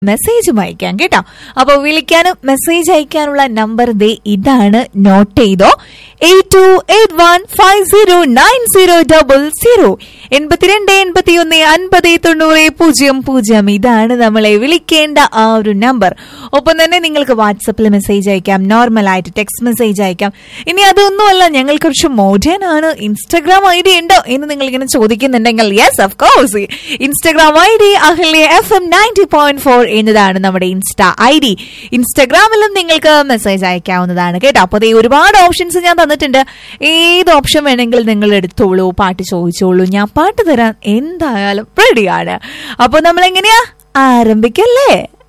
മെസ്സേജും അയക്കാം കേട്ടോ അപ്പോൾ വിളിക്കാനും മെസ്സേജ് അയക്കാനുള്ള നമ്പർ ദേ ഇതാണ് നോട്ട് ചെയ്തോ eight two eight one five zero nine zero double zero എൺപത്തിരണ്ട് എൺപത്തി ഒന്ന് അൻപത് തൊണ്ണൂറ് പൂജ്യം പൂജ്യം ഇതാണ് നമ്മളെ വിളിക്കേണ്ട ആ ഒരു നമ്പർ ഒപ്പം തന്നെ നിങ്ങൾക്ക് വാട്സപ്പിൽ മെസ്സേജ് അയക്കാം നോർമൽ ആയിട്ട് ടെക്സ്റ്റ് മെസ്സേജ് അയക്കാം ഇനി അതൊന്നുമല്ല ഞങ്ങൾ കുറച്ച് മോഡേൺ ആണ് ഇൻസ്റ്റാഗ്രാം ഐ ഡി ഉണ്ടോ എന്ന് നിങ്ങൾ ഇങ്ങനെ ചോദിക്കുന്നുണ്ടെങ്കിൽ yes of course Instagram I D Ahalya F M ninety point four എന്നതാണ് നമ്മുടെ ഇൻസ്റ്റാ ഐ ഡി ഇൻസ്റ്റാഗ്രാമിലും നിങ്ങൾക്ക് മെസ്സേജ് അയക്കാവുന്നതാണ് കേട്ടോ അപ്പോൾ ദേ ഒരുപാട് ഓപ്ഷൻസ് ഞാൻ തന്നിട്ടുണ്ട് ഏത് ഓപ്ഷൻ വേണമെങ്കിലും നിങ്ങൾ എടുത്തോളൂ പാട്ട് ചോദിച്ചോളൂ ഞാൻ പാട്ട് തരാൻ എന്തായാലും റെഡിയാണ് അപ്പോൾ നമ്മൾ എങ്ങനെയാ ആരംഭിക്കല്ലേ